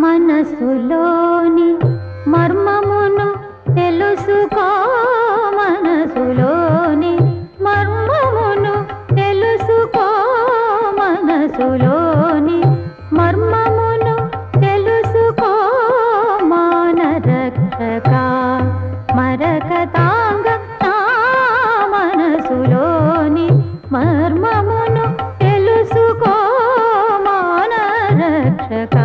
మనసులోని మర్మమును తెలుసుకో మనసులోని మర్మమును తెలుసుకో మనసులోని మర్మమును తెలుసుకో మానరక్షక మరకతాంగ నా మనసులోని మర్మమును తెలుసుకో మానరక్షక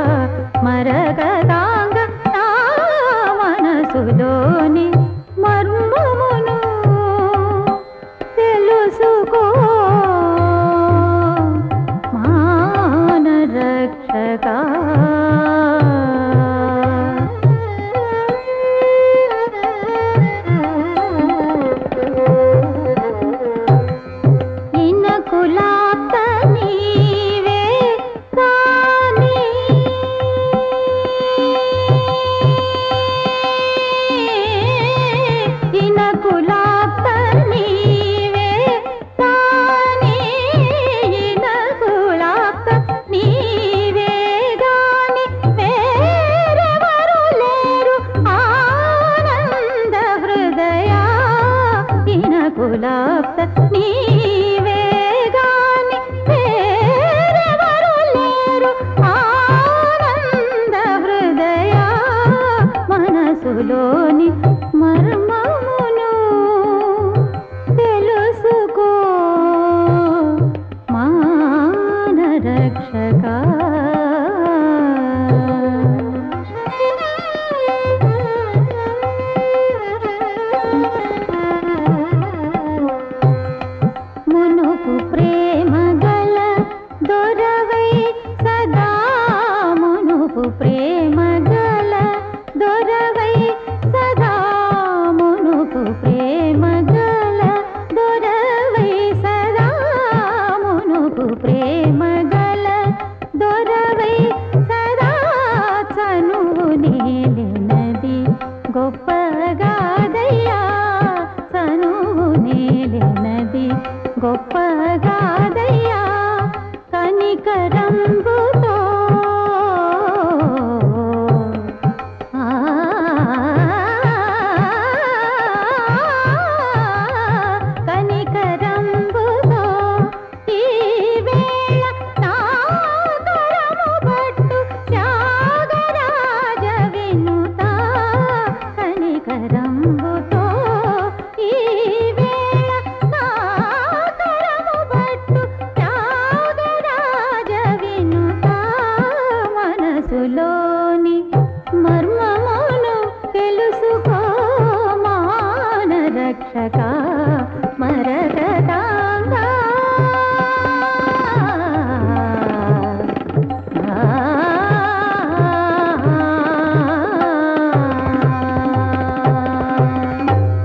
మరకతాంగ నా మనసులోని మర్మమును తెలుసుకో మానరక్షక ఇనకులాప్త నీవే కాని ఇనకులాప్త నీవే కాని ఇనకులాప్త నీవే గాని వేరెవరు లేరు ఆనంద హృదయ ఇనకులాప్త నీవే గాని వేరెవరు లేరు ఆనంద హృదయ మనసులోని మర్మమును తెలుసుకో మానరక్షక మునుపు ప్రేమ గల దొరవై సదా మునుపు ప్రేమ గల దొరవై సదా మునుపు ప్రేమ గల దొరవై సదా మునుపు ప్రేమ గల దొరవై సదా చనువు నేలినది గొప్పగాదయ్యా చనువు నేలినది గొప్పగాదయ్యా కనికరంబుతో ఆ కనికరంబుతో ఈ వేళ నా కరము పట్టు త్యాగరాజ వినుత కనికరంబుతో ఈ వేళ నా కరము పట్టు త్యాగరాజ వినుత మనసులోని మర్మమును తెలుసుకో మానరక్షక